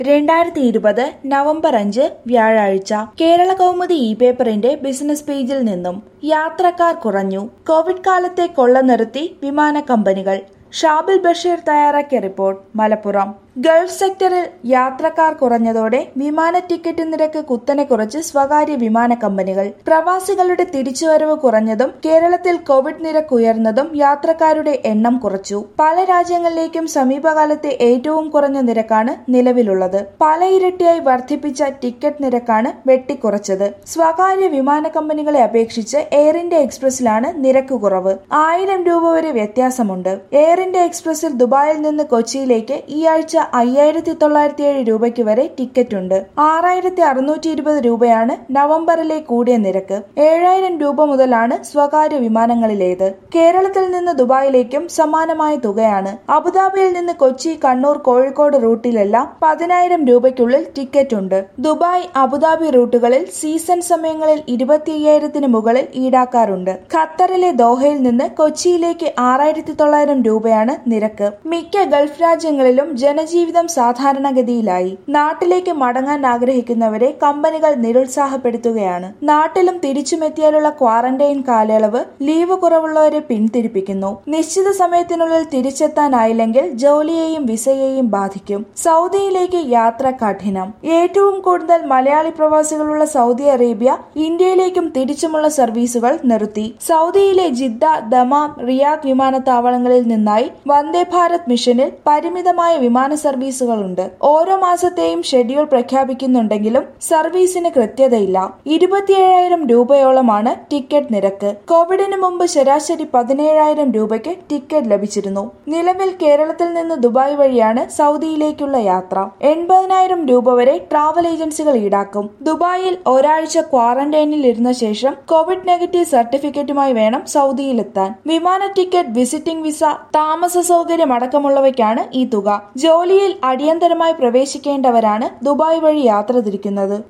രണ്ടായിരത്തി ഇരുപത് നവംബർ അഞ്ച് വ്യാഴാഴ്ച കേരള കൗമുദി ഇ പേപ്പറിന്റെ ബിസിനസ് പേജിൽ നിന്നും യാത്രക്കാർ കുറഞ്ഞു കോവിഡ് കാലത്തെ കൊള്ള നിർത്തി വിമാന കമ്പനികൾ ഷാബിൽ ബഷീർ തയ്യാറാക്കിയ റിപ്പോർട്ട് മലപ്പുറം ഗൾഫ് സെക്ടറിൽ യാത്രക്കാർ കുറഞ്ഞതോടെ വിമാന ടിക്കറ്റ് നിരക്ക് കുത്തനെ കുറച്ച് സ്വകാര്യ വിമാന കമ്പനികൾ പ്രവാസികളുടെ തിരിച്ചുവരവ് കുറഞ്ഞതും കേരളത്തിൽ കോവിഡ് നിരക്ക് ഉയർന്നതും യാത്രക്കാരുടെ എണ്ണം കുറച്ചു പല രാജ്യങ്ങളിലേക്കും സമീപകാലത്തെ ഏറ്റവും കുറഞ്ഞ നിരക്കാണ് നിലവിലുള്ളത് പല ഇരട്ടിയായി വർദ്ധിപ്പിച്ച ടിക്കറ്റ് നിരക്കാണ് വെട്ടിക്കുറച്ചത് സ്വകാര്യ വിമാന കമ്പനികളെ അപേക്ഷിച്ച് എയർ ഇന്ത്യ എക്സ്പ്രസിലാണ് നിരക്ക് കുറവ് ആയിരം രൂപ വരെ വ്യത്യാസമുണ്ട് എയർ ഇന്ത്യ എക്സ്പ്രസിൽ ദുബായിൽ നിന്ന് കൊച്ചിയിലേക്ക് ഈ ആഴ്ച അയ്യായിരത്തി തൊള്ളായിരത്തി ഏഴ് രൂപയ്ക്ക് വരെ ടിക്കറ്റ് ഉണ്ട് ആറായിരത്തി അറുന്നൂറ്റി ഇരുപത് രൂപയാണ് നവംബറിലെ കൂടിയ നിരക്ക് ഏഴായിരം രൂപ മുതലാണ് സ്വകാര്യ വിമാനങ്ങളിലേത് കേരളത്തിൽ നിന്ന് ദുബായിലേക്കും സമാനമായ തുകയാണ് അബുദാബിയിൽ നിന്ന് കൊച്ചി കണ്ണൂർ കോഴിക്കോട് റൂട്ടിലെല്ലാം പതിനായിരം രൂപയ്ക്കുള്ളിൽ ടിക്കറ്റ് ഉണ്ട് ദുബായ് അബുദാബി റൂട്ടുകളിൽ സീസൺ സമയങ്ങളിൽ ഇരുപത്തി അയ്യായിരത്തിന് മുകളിൽ ഈടാക്കാറുണ്ട് ഖത്തറിലെ ദോഹയിൽ നിന്ന് കൊച്ചിയിലേക്ക് ആറായിരത്തി തൊള്ളായിരം രൂപയാണ് നിരക്ക് മിക്ക ഗൾഫ് രാജ്യങ്ങളിലും ജനജീവിതം സാധാരണഗതിയിലായി നാട്ടിലേക്ക് മടങ്ങാൻ ആഗ്രഹിക്കുന്നവരെ കമ്പനികൾ നിരുത്സാഹപ്പെടുത്തുകയാണ് നാട്ടിലും തിരിച്ചുമെത്തിയാലുള്ള ക്വാറന്റൈൻ കാലയളവ് ലീവ് കുറവുള്ളവരെ പിന്തിരിപ്പിക്കുന്നു നിശ്ചിത സമയത്തിനുള്ളിൽ തിരിച്ചെത്താനായില്ലെങ്കിൽ ജോലിയെയും വിസയെയും ബാധിക്കും സൗദിയിലേക്ക് യാത്ര കഠിനം ഏറ്റവും കൂടുതൽ മലയാളി പ്രവാസികളുള്ള സൗദി അറേബ്യ ഇന്ത്യയിലേക്കും തിരിച്ചുമുള്ള സർവീസുകൾ നിർത്തി സൗദിയിലെ ജിദ്ദ ദമാം റിയാദ് വിമാനത്താവളങ്ങളിൽ നിന്നായി വന്ദേ ഭാരത് മിഷനിൽ പരിമിതമായ വിമാന സർവീസുകളുണ്ട് ഓരോ മാസത്തെയും ഷെഡ്യൂൾ പ്രഖ്യാപിക്കുന്നുണ്ടെങ്കിലും സർവീസിന് കൃത്യതയില്ല ഇരുപത്തിയേഴായിരം രൂപയോളമാണ് ടിക്കറ്റ് നിരക്ക് കോവിഡിന് മുമ്പ് ശരാശരി പതിനേഴായിരം രൂപയ്ക്ക് ടിക്കറ്റ് ലഭിച്ചിരുന്നു നിലവിൽ കേരളത്തിൽ നിന്ന് ദുബായ് വഴിയാണ് സൗദിയിലേക്കുള്ള യാത്ര എൺപതിനായിരം രൂപ വരെ ട്രാവൽ ഏജൻസികൾ ഈടാക്കും ദുബായിൽ ഒരാഴ്ച ക്വാറന്റൈനിൽ ഇരുന്ന ശേഷം കോവിഡ് നെഗറ്റീവ് സർട്ടിഫിക്കറ്റുമായി വേണം സൗദിയിലെത്താൻ വിമാന ടിക്കറ്റ് വിസിറ്റിംഗ് വിസ താമസ സൗകര്യം അടക്കമുള്ളവയ്ക്കാണ് ഈ തുക ജോലിയിൽ അടിയന്തരമായി പ്രവേശിക്കേണ്ടവരാണ് ദുബായ് വഴി യാത്ര തിരിക്കുന്നത്